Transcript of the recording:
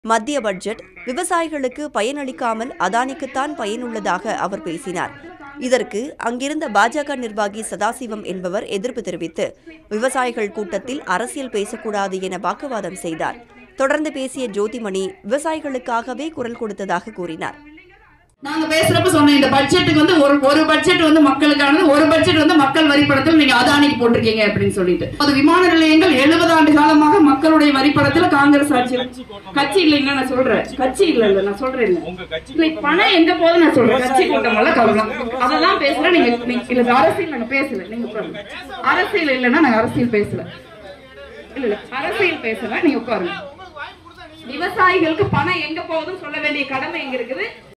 மத்திய பட்ஜெட் விவசாயிகளுக்கு பயனளிக்காமல் அதானிக்குத்தான் பயனுள்ளதாக அவர் பேசினார் இதற்கு அங்கிருந்த பாஜக நிர்வாகி சதாசிவம் என்பவர் எதிர்ப்பு தெரிவித்து விவசாயிகள் கூட்டத்தில் அரசியல் பேசக்கூடாது என வாக்குவாதம் செய்தார் தொடர்ந்து பேசிய ஜோதிமணி விவசாயிகளுக்காகவே குரல் கொடுத்ததாக கூறினார் நாங்க பேசுறப்ப சொன்னேன் இந்த பட்ஜெட்டுக்கு வந்து ஒரு ஒரு பட்ஜெட் வந்து மக்களுக்கானது ஒரு பட்ஜெட் வந்து மக்கள் வரிப்படத்தில் நீங்க அதானிக்கு போட்டிருக்கீங்க அப்படின்னு சொல்லிட்டு அது விமான நிலையங்கள் எழுபது ஆண்டு காலமாக மக்களுடைய வரிப்படத்துல காங்கிரஸ் ஆட்சி கட்சி இல்லைங்க நான் சொல்றேன் கட்சி இல்ல இல்ல நான் சொல்றேன் இல்ல. இல்ல பணம் எங்க போகுது நான் சொல்றேன் கட்சி கூட்டம் எல்லாம் கவனம் அதெல்லாம் பேசுறேன் நீங்க நீங்க- இல்ல இது அரசியல் நாங்க பேசல நீங்க உட்காருங்க அரசியல் இல்லைன்னா நாங்க அரசியல் பேசல இல்ல இல்ல அரசியல் பேசல நீங்க உட்காருங்க விவசாயிகளுக்கு பணம் எங்க போகுதுன்னு சொல்ல வேண்டிய கடமை எங்க இருக்குது